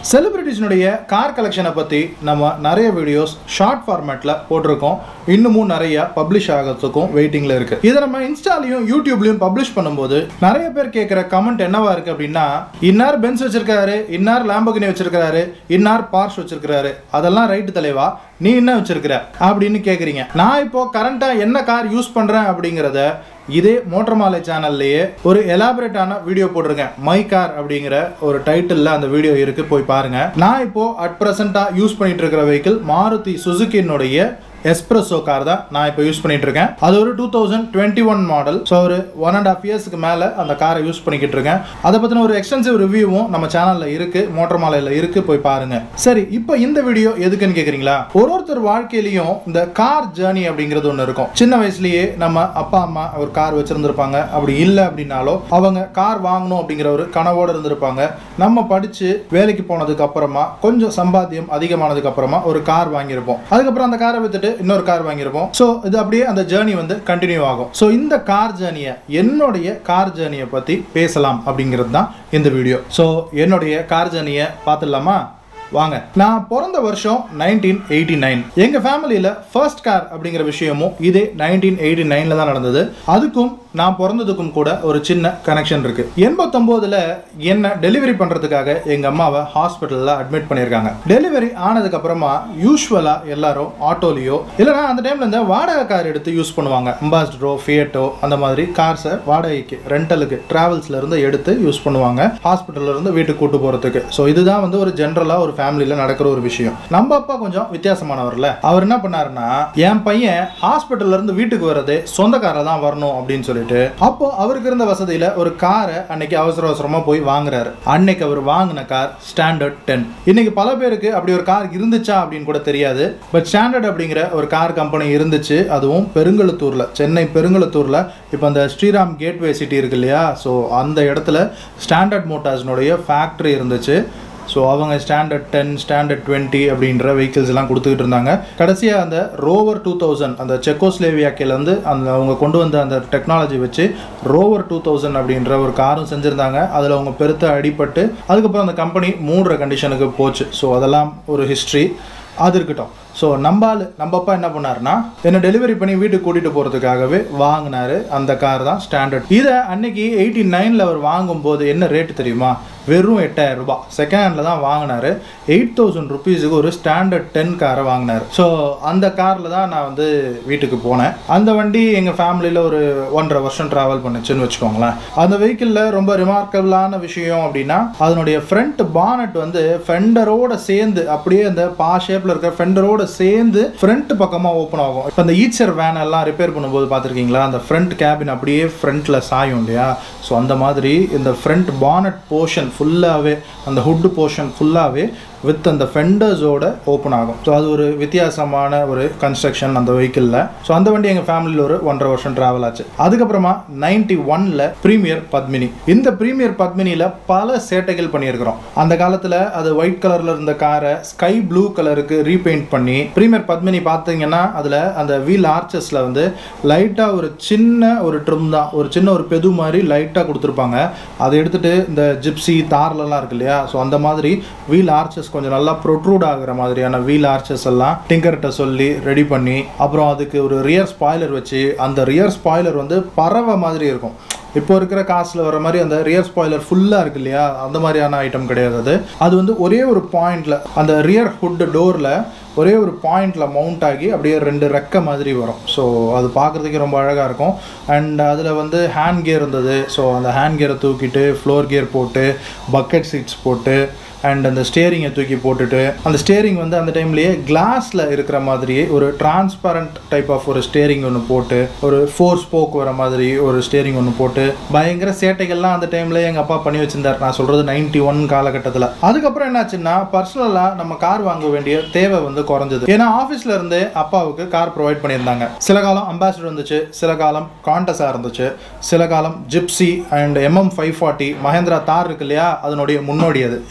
செலிபிரிட்டிஸ்னுடைய car கலெக்ஷனை பற்றி நம்ம நிறைய வீடியோஸ் ஷார்ட் ஃபார்மேட்டில் போட்டிருக்கோம் இன்னமும் நிறைய பப்ளிஷ் ஆகிறதுக்கும் வெயிட்டிங்கில் இருக்கு இதை நம்ம இன்ஸ்டாலையும் யூடியூப்லையும் பப்ளிஷ் பண்ணும்போது நிறைய பேர் கேட்குற கமெண்ட் என்னவா இருக்கு அப்படின்னா இன்னார் பென்ஸ் வச்சிருக்காரு இன்னார் லாம்பகினி வச்சிருக்காரு இன்னார் பார்ஷ் வச்சிருக்காரு அதெல்லாம் ரைட்டு தலைவா நீ என்ன வச்சிருக்கிற அப்படின்னு கேட்குறீங்க நான் இப்போ கரண்ட்டாக என்ன கார் யூஸ் பண்ணுறேன் அப்படிங்கிறத இதே மோட்டர் மாலை சேனல்லையே ஒரு எலாபரேட்டான வீடியோ போட்டிருக்கேன் மை கார் அப்படிங்கிற ஒரு டைட்டிலில் அந்த வீடியோ இருக்கு போய் பாருங்க நான் இப்போ அட் ப்ரெசென்ட்டாக யூஸ் பண்ணிட்டு இருக்கிற வெஹிக்கிள் மாருதி சுசுக்கினுடைய எஸ்பிரஸோ கார் தான் நான் இப்போ யூஸ் பண்ணிட்டு இருக்கேன் அது ஒரு two thousand twenty one model so ஒரு ஒன் அண்ட் ஆஃப் இயர்ஸ்க்கு மேலே அந்த காரை யூஸ் பண்ணிக்கிட்டு இருக்கேன் அதை பற்றின ஒரு எக்ஸ்டென்சிவ் ரிவ்யூவும் நம்ம சேனலில் இருக்கு மோட்டர் மாலையில் இருக்கு போய் பாருங்க சரி இப்போ இந்த வீடியோ எதுக்குன்னு கேட்குறீங்களா ஒரு ஒருத்தர் வாழ்க்கையிலையும் இந்த கார் ஜேர்னி அப்படிங்கிறது ஒன்று இருக்கும் சின்ன வயசுலயே நம்ம அப்பா அம்மா ஒரு கார் வச்சிருந்திருப்பாங்க அப்படி இல்லை அப்படின்னாலோ அவங்க கார் வாங்கணும் அப்படிங்கிற ஒரு கனவோடு இருந்திருப்பாங்க நம்ம படிச்சு வேலைக்கு போனதுக்கு அப்புறமா கொஞ்சம் சம்பாத்தியம் அதிகமானதுக்கு அப்புறமா ஒரு கார் வாங்கியிருப்போம் அதுக்கப்புறம் அந்த காரை வித்துட்டு இன்னொரு கார் வாங்கியிருப்போம் ஸோ இது அப்படியே அந்த ஜேர்னி வந்து கண்டினியூ ஆகும் ஸோ இந்த கார் ஜேர்னியை என்னுடைய கார் ஜேர்னியை பற்றி பேசலாம் அப்படிங்கிறது தான் இந்த வீடியோ ஸோ என்னுடைய கார் ஜேர்னியை பார்த்துடலாமா வாங்க நான் பிறந்த வருஷம் நைன்டீன் எயிட்டி நைன் எங்க ஃபேமிலியில ஃபர்ஸ்ட் கார் அப்படிங்கிற விஷயமும் இதே நைன்டீன் எயிட்டி நைன்ல தான் நடந்தது அதுக்கும் நான் பிறந்ததுக்கும் கூட ஒரு சின்ன கனெக்ஷன் இருக்கு எண்பத்தொம்போதுல என்ன டெலிவரி பண்றதுக்காக எங்க அம்மாவை ஹாஸ்பிட்டல்ல அட்மிட் பண்ணியிருக்காங்க டெலிவரி ஆனதுக்கு அப்புறமா யூஸ்வலா எல்லாரும் ஆட்டோலயோ இல்லைன்னா அந்த டைம்ல இந்த வாடகை கார் எடுத்து யூஸ் பண்ணுவாங்க அம்பாசிடரோ ஃபியட்டோ அந்த மாதிரி கார்ஸை வாடகைக்கு ரெண்டலுக்கு டிராவல்ஸ்ல இருந்து எடுத்து யூஸ் பண்ணுவாங்க ஹாஸ்பிட்டல்ல இருந்து வீட்டுக்கு கூட்டு போறதுக்கு ஸோ இதுதான் வந்து ஒரு ஜென்ரலா ஒரு ஃபேமிலியில் நடக்கிற ஒரு விஷயம் நம்ம அப்பா கொஞ்சம் வித்தியாசமானவர்ல அவர் என்ன பண்ணாருன்னா என் பையன் ஹாஸ்பிட்டல்ல இருந்து வீட்டுக்கு வர்றதே சொந்தக்காரில் தான் வரணும் அப்படின்னு சொல்லிட்டு அப்போ அவருக்கு இருந்த வசதியில ஒரு காரை அன்னைக்கு அவசர அவசரமா போய் வாங்குறாரு அன்னைக்கு அவர் வாங்கின கார் ஸ்டாண்டர்ட் டென் இன்னைக்கு பல பேருக்கு அப்படி ஒரு கார் இருந்துச்சா அப்படின்னு கூட தெரியாது பட் ஸ்டாண்டர்ட் அப்படிங்கிற ஒரு கார் கம்பெனி இருந்துச்சு அதுவும் பெருங்கலத்தூர்ல சென்னை பெருங்கலத்தூர்ல இப்போ அந்த ஸ்ரீராம் கேட்வே சிட்டி இருக்கு இல்லையா ஸோ அந்த இடத்துல ஸ்டாண்டர்ட் மோட்டார்ஸ்னுடைய ஃபேக்ட்ரி இருந்துச்சு ஸோ அவங்க ஸ்டாண்டர்ட் டென் ஸ்டாண்டர்ட் டுவெண்ட்டி அப்படின்ற வெஹிக்கிள்ஸ் எல்லாம் கொடுத்துக்கிட்டு இருந்தாங்க கடைசியாக அந்த ரோவர் டூ தௌசண்ட் அந்த செக்கோஸ்லேவியாக்கிலேருந்து அந்த அவங்க கொண்டு வந்த அந்த டெக்னாலஜி வச்சு ரோவர் டூ தௌசண்ட் அப்படின்ற ஒரு காரும் செஞ்சுருந்தாங்க அதில் அவங்க பெருத்த அடிபட்டு அதுக்கப்புறம் அந்த கம்பெனி மூடுற கண்டிஷனுக்கு போச்சு ஸோ அதெல்லாம் ஒரு ஹிஸ்ட்ரி அது இருக்கட்டும் ஸோ நம்ம ஆளு நம்ம அப்பா என்ன பண்ணாருன்னா என்னை டெலிவரி பண்ணி வீட்டுக்கு கூட்டிகிட்டு போகிறதுக்காகவே வாங்கினாரு அந்த கார் தான் ஸ்டாண்டர்ட் இதை அன்னைக்கு எயிட்டி நைனில் அவர் வாங்கும்போது என்ன ரேட்டு தெரியுமா வெறும் எட்டாயிரம் ரூபாய் செகண்ட் ஹேண்டில் தான் வாங்கினாரு எயிட் தௌசண்ட் ருபீஸுக்கு ஒரு ஸ்டாண்டர்ட் டென் காரை வாங்கினார் ஸோ அந்த காரில் தான் நான் வந்து வீட்டுக்கு போனேன் அந்த வண்டி எங்கள் ஃபேமிலியில் ஒரு ஒன்றரை வருஷம் ட்ராவல் பண்ணுச்சுன்னு வச்சுக்கோங்களேன் அந்த வெஹிக்கிளில் ரொம்ப ரிமார்க்கபிளான விஷயம் அப்படின்னா அதனுடைய ஃப்ரண்ட் பானட் வந்து ஃபெண்டரோட சேர்ந்து அப்படியே அந்த பா ஷேப்பில் இருக்கிற ஃபெண்டரோட சேர்ந்து ஃப்ரண்ட் பக்கமாக ஓப்பன் ஆகும் இப்போ அந்த ஈச்சர் வேன் எல்லாம் ரிப்பேர் பண்ணும்போது பார்த்துருக்கீங்களா அந்த ஃப்ரண்ட் கேபின் அப்படியே ஃப்ரண்ட்டில் சாயும் இல்லையா ஸோ அந்த மாதிரி இந்த ஃப்ரண்ட் பானட் போர்ஷன் ஃபுல்லாகவே அந்த ஹுட் போர்ஷன் ஃபுல்லாகவே வித் அந்த ஃபெண்டர்ஸோட ஓப்பன் ஆகும் ஸோ அது ஒரு வித்தியாசமான ஒரு கன்ஸ்ட்ரக்ஷன் அந்த வெஹிக்கிளில் ஸோ அந்த வண்டி எங்கள் ஃபேமிலியில் ஒரு ஒன்றரை வருஷம் ட்ராவல் ஆச்சு அதுக்கப்புறமா நைன்டி ஒனில் ப்ரீமியர் பத்மினி இந்த ப்ரீமியர் பத்மினியில் பல சேட்டைகள் பண்ணியிருக்கிறோம் அந்த காலத்தில் அது ஒயிட் கலரில் இருந்த காரை ஸ்கை ப்ளூ கலருக்கு ரீபெயிண்ட் பண்ணி ப்ரீமியர் பத்மினி பார்த்தீங்கன்னா அதில் அந்த வீல் ஆர்ச்சஸில் வந்து லைட்டாக ஒரு சின்ன ஒரு ட்ரிம் தான் ஒரு சின்ன ஒரு பெது மாதிரி லைட்டாக கொடுத்துருப்பாங்க அதை எடுத்துகிட்டு இந்த ஜிப்சி தார்லலாம் இருக்கு இல்லையா ஸோ அந்த மாதிரி வீல் ஆர்ச்சஸ் கொஞ்சம் நல்லா ப்ரொட்ரூட் ஆகுற மாதிரியான வீல் ஆர்ச்சஸ் எல்லாம் டிங்கர்கிட்ட சொல்லி ரெடி பண்ணி அப்புறம் அதுக்கு ஒரு ரியர் ஸ்பாய்லர் வச்சு அந்த ரியர் ஸ்பாய்லர் வந்து பறவை மாதிரி இருக்கும் இப்போ இருக்கிற காசில் வர மாதிரி அந்த ரியர் ஸ்பாய்லர் ஃபுல்லாக இருக்கு இல்லையா அந்த மாதிரியான ஐட்டம் கிடையாது அது அது வந்து ஒரே ஒரு பாயிண்டில் அந்த ரியர் ஹுட் டோரில் ஒரே ஒரு பாயிண்டில் மவுண்ட் ஆகி அப்படியே ரெண்டு ரெக்க மாதிரி வரும் ஸோ அது பார்க்குறதுக்கே ரொம்ப அழகாக இருக்கும் அண்ட் அதில் வந்து ஹேண்ட் கியர் இருந்தது ஸோ அந்த ஹேண்ட் கியரை தூக்கிட்டு ஃப்ளோர் கியர் போட்டு பக்கெட் சீட்ஸ் போட்டு அண்ட் அந்த ஸ்டேரிங்கை தூக்கி போட்டுட்டு அந்த ஸ்டேரிங் வந்து அந்த டைம்லேயே கிளாஸில் இருக்கிற மாதிரியே ஒரு டிரான்ஸ்பரண்ட் டைப் ஆஃப் ஒரு ஸ்டேரிங் ஒன்று போட்டு ஒரு ஃபோர் ஸ்போக் வர மாதிரி ஒரு ஸ்டேரிங் ஒன்று போட்டு பயங்கர சேட்டைகள்லாம் அந்த டைமில் எங்கள் அப்பா பண்ணி வச்சிருந்தார் நான் சொல்கிறது நைன்டி ஒன் காலகட்டத்தில் அதுக்கப்புறம் என்னாச்சுன்னா பர்சனலாக நம்ம கார் வாங்க வேண்டிய தேவை வந்து குறைஞ்சது ஏன்னா ஆஃபீஸில் இருந்து அப்பாவுக்கு கார் ப்ரொவைட் பண்ணியிருந்தாங்க சில காலம் அம்பாசிடர் இருந்துச்சு சில காலம் காண்டஸாக இருந்துச்சு சில காலம் Gypsy and MM five forty Mahindra Thar இருக்கு இல்லையா அதனுடைய முன்னோடி அது எம்எம் ஃபைவ்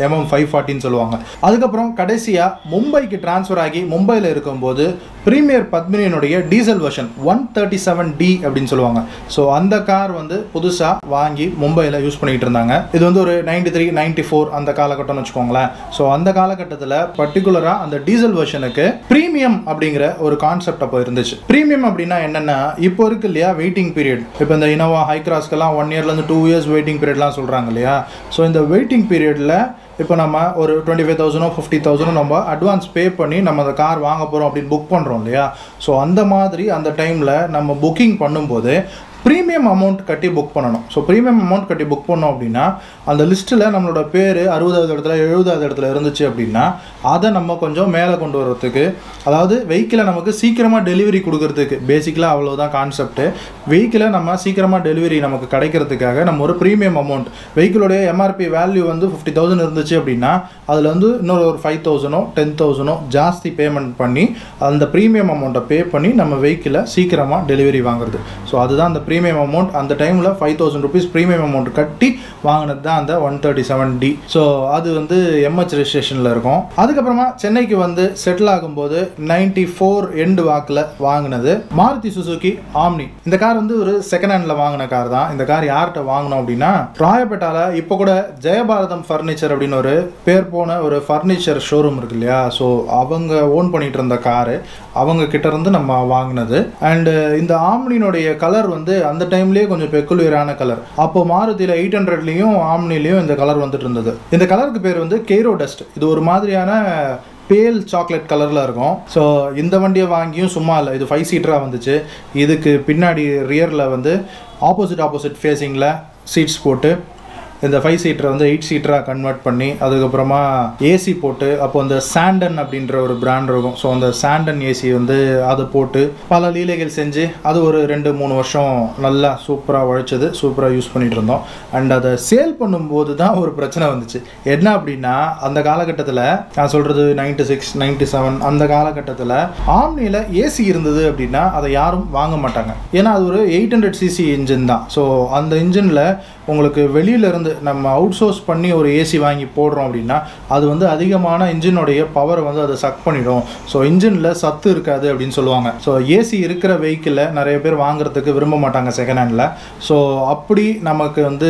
ஃபைவ் ஃபார்ட்டின்னு சொல்லுவாங்க அதுக்கப்புறம் கடைசியாக மும்பைக்கு ட்ரான்ஸ்ஃபர் ஆகி மும்பையில் இருக்கும்போது ப்ரீமியர் பத்மினியனுடைய diesel version one thirty seven D அப்படின்னு சொல்லுவாங்க ஸோ அந்த கார் வந்து புதுசாக வாங்கி மும்பையில் யூஸ் பண்ணிட்டு இருந்தாங்க இது வந்து ஒரு நைன்டி த்ரீ நைன்டி ஃபோர் அந்த காலகட்டம்னு வச்சுக்கோங்களேன் ஸோ அந்த காலகட்டத்தில் பர்டிகுலராக அந்த டீசல் வெர்ஷனுக்கு ப்ரீமியம் அப்படிங்கிற ஒரு கான்செப்ட் அப்போ இருந்துச்சு ப்ரீமியம் அப்படின்னா என்னென்னா இப்போ இருக்கு இல்லையா வெயிட்டிங் பீரியட் இப்போ இந்த இனோவா ஹை கிராஸ்க்கெல்லாம் ஒன் இயர்லேருந்து டூ இயர்ஸ் வெயிட்டிங் பீரியட்லாம் சொல்கிறாங்க இல்லையா ஸோ இந்த வெயிட்டிங் பீரியடில் இப்போ நம்ம ஒரு டுவெண்ட்டி ஃபைவ் தௌசண்டோ ஃபிஃப்டி தௌசண்டோ நம்ம அட்வான்ஸ் பே பண்ணி நம்ம அந்த கார் வாங்க போகிறோம் அப்படின்னு புக் பண்ணுறோம் இல்லையா ஸோ அந்த மாதிரி அந்த டைமில் நம்ம புக்கிங் பண்ணும்போது ப்ரீமியம் அமௌண்ட் கட்டி புக் பண்ணணும் ஸோ ப்ரீமியம் அமௌண்ட் கட்டி புக் பண்ணோம் அப்படின்னா அந்த லிஸ்ட்டில் நம்மளோட பேர் அறுபதாவது இடத்துல எழுபதாவது இடத்துல இருந்துச்சு அப்படின்னா அதை நம்ம கொஞ்சம் மேலே கொண்டு வர்றதுக்கு அதாவது வெஹிக்கிளை நமக்கு சீக்கிரமாக டெலிவரி கொடுக்கறதுக்கு பேசிக்கலாக அவ்வளோதான் கான்செப்ட்டு வெஹிக்கிளை நம்ம சீக்கிரமாக டெலிவரி நமக்கு கிடைக்கிறதுக்காக நம்ம ஒரு ப்ரீமியம் அமௌண்ட் வெஹிக்கிளோடைய எம்ஆர்பி வேல்யூ வந்து ஃபிஃப்டி தௌசண்ட் இருந்துச்சு அப்படின்னா அதில் வந்து இன்னொரு ஒரு ஃபைவ் தௌசண்டோ டென் தௌசண்டோ ஜாஸ்தி பேமெண்ட் பண்ணி அந்த ப்ரீமியம் அமௌண்ட்டை பே பண்ணி நம்ம வெஹிக்கிளை சீக்கிரமாக டெலிவரி வாங்குறது ஸோ அதுதான் அந்த ப்ரீமியம் அமௌண்ட் அந்த டைமில் five thousand rupees premium amount கட்டி வாங்கினது தான் அந்த one thirty seven D so அது வந்து எம்ஹெச் ரெஜிஸ்ட்ரேஷனில் இருக்கும் அதுக்கப்புறமா சென்னைக்கு வந்து செட்டில் ஆகும்போது நைன்டி ஃபோர் எண்டு வாக்கில் வாங்கினது மாருதி சுசுகி ஆம்னி இந்த கார் வந்து ஒரு செகண்ட் ஹேண்டில் வாங்கின கார் தான் இந்த கார் யார்கிட்ட வாங்கினோம் அப்படின்னா ராயப்பேட்டால இப்போ கூட ஜெயபாரதம் ஃபர்னிச்சர் அப்படின்னு ஒரு பேர் போன ஒரு ஃபர்னிச்சர் ஷோரூம் இருக்கு இல்லையா ஸோ அவங்க ஓன் பண்ணிட்டு இருந்த காரு அவங்க கிட்ட இருந்து நம்ம வாங்கினது அண்டு இந்த ஆம்னினுடைய கலர் வந்து அந்த டைம்லேயே கொஞ்சம் பெக்குலியரான கலர் அப்போ மாருதியில் எயிட் ஹண்ட்ரட்லேயும் ஆம்னிலையும் இந்த கலர் வந்துட்டு இருந்தது இந்த கலருக்கு பேர் வந்து கெய்ரோ டஸ்ட் இது ஒரு மாதிரியான பேல் சாக்லேட் கலரில் இருக்கும் ஸோ இந்த வண்டியை வாங்கியும் சும்மா இல்லை இது ஃபைவ் சீட்டராக வந்துச்சு இதுக்கு பின்னாடி ரியரில் வந்து ஆப்போசிட் ஆப்போசிட் ஃபேஸிங்கில் சீட்ஸ் போட்டு இந்த ஃபைவ் சீட்டரை வந்து எயிட் சீட்டராக கன்வெர்ட் பண்ணி அதுக்கப்புறமா ஏசி போட்டு அப்போ அந்த சாண்டன் அப்படின்ற ஒரு பிராண்ட் இருக்கும் ஸோ அந்த சாண்டன் ஏசி வந்து அதை போட்டு பல லீலைகள் செஞ்சு அது ஒரு ரெண்டு மூணு வருஷம் நல்லா சூப்பராக உழைச்சது சூப்பராக யூஸ் பண்ணிட்டு இருந்தோம் அண்ட் அதை சேல் பண்ணும்போது தான் ஒரு பிரச்சனை வந்துச்சு என்ன அப்படின்னா அந்த காலகட்டத்தில் நான் சொல்கிறது நைன்டி சிக்ஸ் நைன்டி செவன் அந்த காலகட்டத்தில் ஆம்னியில் ஏசி இருந்தது அப்படின்னா அதை யாரும் வாங்க மாட்டாங்க ஏன்னா அது ஒரு எயிட் ஹண்ட்ரட் சிசி இன்ஜின் தான் ஸோ அந்த இன்ஜினில் உங்களுக்கு வெளியில இருந்து நம்ம அவுட் சோர்ஸ் பண்ணி ஒரு ஏசி வாங்கி போடுறோம் அப்படின்னா அது வந்து அதிகமான இன்ஜினுடைய பவரை வந்து அதை சக் பண்ணிடும் ஸோ இன்ஜினில் சத்து இருக்காது அப்படின்னு சொல்லுவாங்க ஸோ ஏசி இருக்கிற வெஹிக்கிளை நிறைய பேர் வாங்குறதுக்கு விரும்ப மாட்டாங்க செகண்ட் ஹேண்டில் ஸோ அப்படி நமக்கு வந்து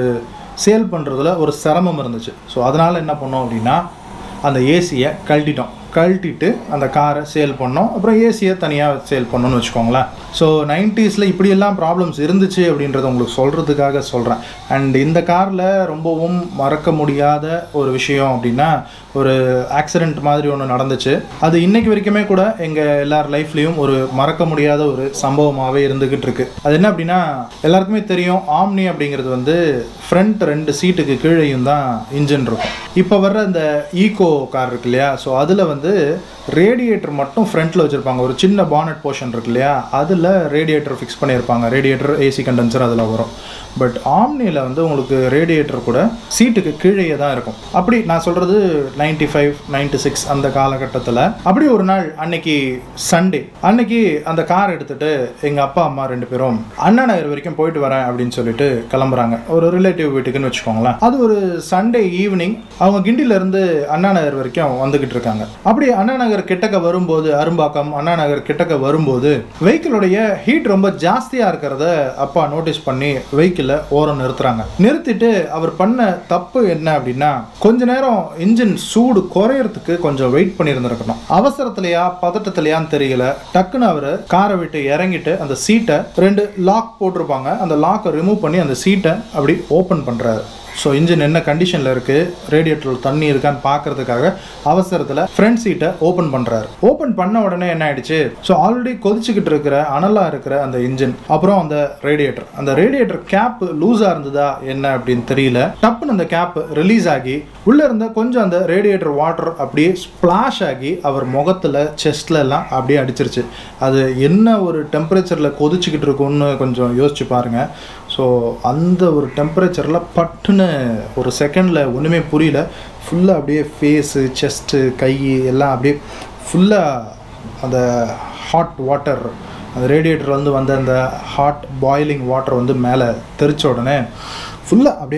சேல் பண்ணுறதுல ஒரு சிரமம் இருந்துச்சு ஸோ அதனால் என்ன பண்ணோம் அப்படின்னா அந்த ஏசியை கழட்டிட்டோம் கழட்டிட்டு அந்த காரை சேல் பண்ணோம் அப்புறம் ஏசியை தனியாக சேல் பண்ணோன்னு வச்சுக்கோங்களேன் ஸோ நைன்ட்டீஸில் இப்படியெல்லாம் ப்ராப்ளம்ஸ் இருந்துச்சு அப்படின்றத உங்களுக்கு சொல்கிறதுக்காக சொல்கிறேன் அண்ட் இந்த காரில் ரொம்பவும் மறக்க முடியாத ஒரு விஷயம் அப்படின்னா ஒரு ஆக்சிடெண்ட் மாதிரி ஒன்று நடந்துச்சு அது இன்னைக்கு வரைக்குமே கூட எங்கள் எல்லார் லைஃப்லேயும் ஒரு மறக்க முடியாத ஒரு சம்பவமாகவே இருந்துக்கிட்டு இருக்கு அது என்ன அப்படின்னா எல்லாருக்குமே தெரியும் ஆம்னி அப்படிங்கிறது வந்து ஃப்ரண்ட் ரெண்டு சீட்டுக்கு கீழேயும் தான் இன்ஜின் இருக்கும் இப்போ வர்ற இந்த ஈகோ கார் இருக்கு இல்லையா ஸோ அதில் வந்து ரேடியேட்டர் மட்டும் ஃப்ரண்ட்டில் வச்சுருப்பாங்க ஒரு சின்ன பானட் போர்ஷன் இருக்கு இல்லையா அதில் ரேடியேட்டர் ஃபிக்ஸ் பண்ணியிருப்பாங்க ரேடியேட்டர் ஏசி கண்டென்சர் அதில் வரும் பட் ஆம்னியில் வந்து உங்களுக்கு ரேடியேட்டர் கூட சீட்டுக்கு கீழேயே தான் இருக்கும் அப்படி நான் சொல்கிறது நைன்டி ஃபைவ் நைன்டி சிக்ஸ் அந்த காலகட்டத்தில் அப்படி ஒரு நாள் அன்னைக்கு சண்டே அன்னைக்கு அந்த கார் எடுத்துட்டு எங்கள் அப்பா அம்மா ரெண்டு பேரும் அண்ணா நகர் வரைக்கும் போயிட்டு வரேன் அப்படின்னு சொல்லிட்டு கிளம்புறாங்க ஒரு ரிலேட்டிவ் வீட்டுக்குன்னு வச்சுக்கோங்களேன் அது ஒரு சண்டே ஈவினிங் அவங்க கிண்டிலேருந்து அண்ணா நகர் வரைக்கும் வந்துக்கிட்டு இருக்காங்க அப்படி அண்ணா நகர் கிட்டக்க வரும்போது அரும்பாக்கம் அண்ணா நகர் கிட்டக்க வரும்போது வெஹிக்கிளுடைய ஹீட் ரொம்ப ஜாஸ்தியாக இருக்கிறத அப்பா நோட்டீஸ் பண்ணி வெஹிக்கிளை ஓரம் நிறுத்துறாங்க நிறுத்திட்டு அவர் பண்ண தப்பு என்ன அப்படின்னா கொஞ்ச நேரம் இன்ஜின் சூடு குறையறதுக்கு கொஞ்சம் வெயிட் பண்ணியிருந்திருக்கணும் அவசரத்திலையா பதட்டத்திலையான்னு தெரியல டக்குன்னு அவர் காரை விட்டு இறங்கிட்டு அந்த சீட்டை ரெண்டு லாக் போட்டிருப்பாங்க அந்த லாக்கை ரிமூவ் பண்ணி அந்த சீட்டை அப்படி ஓப்பன் பண்ணுறாரு ஸோ இன்ஜின் என்ன கண்டிஷனில் இருக்குது ரேடியேட்டரில் தண்ணி இருக்கான்னு பார்க்கறதுக்காக அவசரத்தில் ஃப்ரண்ட் சீட்டை ஓப்பன் பண்ணுறாரு ஓப்பன் பண்ண உடனே என்ன ஆயிடுச்சு ஸோ ஆல்ரெடி கொதிச்சுக்கிட்டு இருக்கிற அனலாக இருக்கிற அந்த இன்ஜின் அப்புறம் அந்த ரேடியேட்டர் அந்த ரேடியேட்டர் கேப் லூஸாக இருந்ததா என்ன அப்படின்னு தெரியல டப்புன்னு அந்த கேப் ரிலீஸ் ஆகி உள்ளே இருந்த கொஞ்சம் அந்த ரேடியேட்டர் வாட்டர் அப்படியே ஸ்ப்ளாஷ் ஆகி அவர் முகத்தில் செஸ்ட்ல எல்லாம் அப்படியே அடிச்சிருச்சு அது என்ன ஒரு டெம்பரேச்சரில் கொதிச்சுக்கிட்டு இருக்கும்னு கொஞ்சம் யோசிச்சு பாருங்கள் ஸோ அந்த ஒரு டெம்பரேச்சரில் பட்டுன்னு ஒரு செகண்டில் ஒன்றுமே புரியல ஃபுல்லாக அப்படியே ஃபேஸு செஸ்ட்டு கை எல்லாம் அப்படியே ஃபுல்லாக அந்த ஹாட் வாட்டர் அந்த ரேடியேட்டர் வந்து வந்த அந்த ஹாட் பாயிலிங் வாட்டர் வந்து மேலே தெரிச்ச உடனே ஃபுல்லாக அப்படியே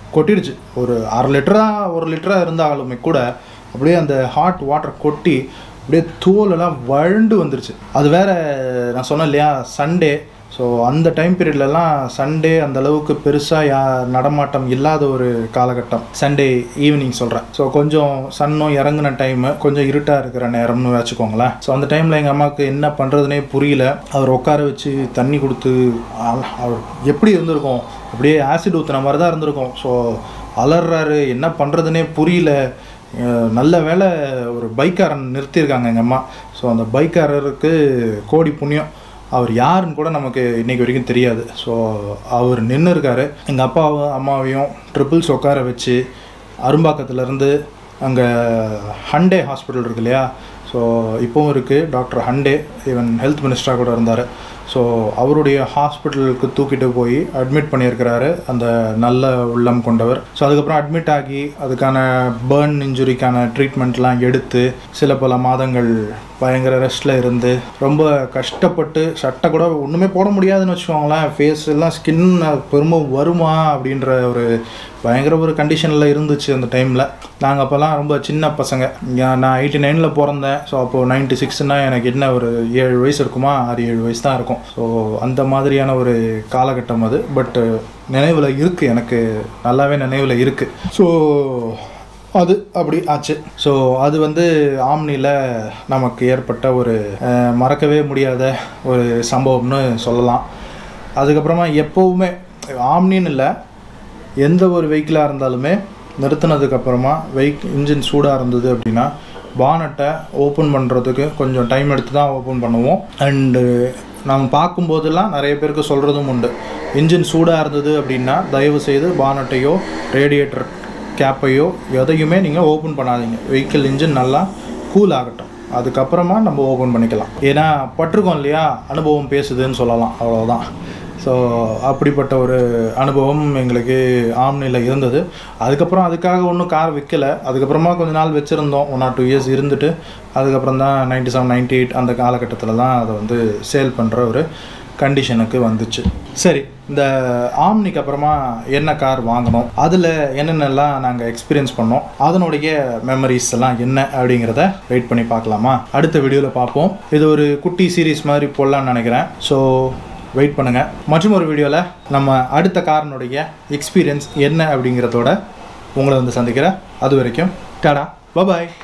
கொட்டிடுச்சு ஒரு அரை லிட்டராக ஒரு லிட்டராக இருந்தாலுமே கூட அப்படியே அந்த ஹாட் வாட்டர் கொட்டி அப்படியே தோலெல்லாம் வழுண்டு வந்துருச்சு அது வேற நான் சொன்னேன் இல்லையா சண்டே ஸோ அந்த டைம் பீரியட்லலாம் சண்டே அந்த அளவுக்கு பெருசாக யா நடமாட்டம் இல்லாத ஒரு காலகட்டம் சண்டே ஈவினிங் சொல்கிறேன் ஸோ கொஞ்சம் சன்னும் இறங்குன டைமு கொஞ்சம் இருட்டாக இருக்கிற நேரம்னு வச்சுக்கோங்களேன் ஸோ அந்த டைமில் எங்கள் அம்மாவுக்கு என்ன பண்ணுறதுனே புரியல அவர் உட்கார வச்சு தண்ணி கொடுத்து ஆ- அவர் எப்படி இருந்திருக்கும் அப்படியே ஆசிட் ஊற்றுன மாதிரி தான் இருந்திருக்கும் ஸோ அலறாரு என்ன பண்ணுறதுனே புரியல அஹ் நல்ல வேளை ஒரு பைக்காரன் நிறுத்தியிருக்காங்க எங்கள் அம்மா ஸோ அந்த பைக்காரருக்கு கோடி புண்ணியம் அவர் யாருன்னு கூட நமக்கு இன்னைக்கு வரைக்கும் தெரியாது ஸோ அவர் நின்று இருக்காரு எங்கள் அப்பாவும் அம்மாவையும் ட்ரிபிள்ஸ் உட்கார வச்சு அரும்பாக்கத்துலேருந்து அங்கே ஹண்டே ஹாஸ்பிட்டல் இருக்கு இல்லையா ஸோ இப்போவும் இருக்குது டாக்டர் ஹண்டே ஈவன் ஹெல்த் மினிஸ்டராக கூட இருந்தார் ஸோ அவருடைய ஹாஸ்பிட்டலுக்கு தூக்கிட்டு போய் அட்மிட் பண்ணியிருக்கிறாரு அந்த நல்ல உள்ளம் கொண்டவர் ஸோ அதுக்கப்புறம் அட்மிட் ஆகி அதுக்கான பேர்ன் இன்ஜுரிக்கான ட்ரீட்மெண்ட்லாம் எடுத்து சில பல மாதங்கள் பயங்கர ரெஸ்ட்டில் இருந்து ரொம்ப கஷ்டப்பட்டு சட்டை கூட ஒன்றுமே போட முடியாதுன்னு வச்சுக்கோங்களேன் ஃபேஸ் எல்லாம் ஸ்கின் பெருமை வருமா அப்படின்ற ஒரு பயங்கர ஒரு கண்டிஷனில் இருந்துச்சு அந்த டைமில் நாங்கள் அப்போல்லாம் ரொம்ப சின்ன பசங்க ஞா- நான் எயிட்டி நைனில் பிறந்தேன் ஸோ அப்போது நைன்டி சிக்ஸ்னால் எனக்கு என்ன ஒரு ஏழு வயசு இருக்குமா ஆறு ஏழு வயசு தான் இருக்கும் ஸோ அந்த மாதிரியான ஒரு காலகட்டம் அது பட்டு நினைவில் இருக்குது எனக்கு நல்லாவே நினைவில் இருக்குது ஸோ அது அப்படி ஆச்சு ஸோ அது வந்து ஆம்னியில் நமக்கு ஏற்பட்ட ஒரு அஹ், மறக்கவே முடியாத ஒரு சம்பவம்னு சொல்லலாம் அதுக்கப்புறமா எப்போவுமே ஆம்னின்னு இல்லை எந்த ஒரு வெஹிக்கிளாக இருந்தாலுமே நிறுத்தினதுக்கப்புறமா வெஹிக் இன்ஜின் சூடாக இருந்தது அப்படின்னா பானட்டை ஓப்பன் பண்ணுறதுக்கு கொஞ்சம் டைம் எடுத்து தான் ஓப்பன் பண்ணுவோம் அண்டு நம்ம பார்க்கும்போதெல்லாம் நிறைய பேருக்கு சொல்கிறதும் உண்டு இன்ஜின் சூடாக இருந்தது அப்படின்னா தயவு செய்து பானட்டையோ ரேடியேட்டர் கேப்பையோ எதையுமே நீங்கள் ஓப்பன் பண்ணாதீங்க வெஹிக்கிள் இன்ஜின் நல்லா கூல் ஆகட்டும் அதுக்கப்புறமா நம்ம ஓப்பன் பண்ணிக்கலாம் ஏன்னா பட்டிருக்கோம் இல்லையா அனுபவம் பேசுதுன்னு சொல்லலாம் அவ்வளோதான் ஸோ அப்படிப்பட்ட ஒரு அனுபவம் எங்களுக்கு ஆம்னியில் இருந்தது அதுக்கப்புறம் அதுக்காக ஒன்றும் கார் விற்கலை அதுக்கப்புறமா கொஞ்ச நாள் வச்சுருந்தோம் ஒன் ஆர் டூ இயர்ஸ் இருந்துட்டு அதுக்கப்புறம் தான் நைன்டி செவன் நைன்டி எயிட் அந்த காலகட்டத்தில் தான் அதை வந்து சேல் பண்ணுற ஒரு கண்டிஷனுக்கு வந்துச்சு சரி இந்த ஆம்னிக்கு அப்புறமா என்ன கார் வாங்கினோம் அதில் என்னென்னலாம் நாங்கள் எக்ஸ்பீரியன்ஸ் பண்ணோம் அதனுடைய மெமரிஸ் எல்லாம் என்ன அப்படிங்கிறத வெயிட் பண்ணி பார்க்கலாமா அடுத்த வீடியோவில் பார்ப்போம் இது ஒரு குட்டி சீரீஸ் மாதிரி போடலான்னு நினைக்கிறேன் ஸோ வெயிட் பண்ணுங்கள் மற்றும் ஒரு வீடியோவில் நம்ம அடுத்த காரனுடைய எக்ஸ்பீரியன்ஸ் என்ன அப்படிங்கிறதோட உங்களை வந்து சந்திக்கிறேன் அது வரைக்கும் டாடா பபாய்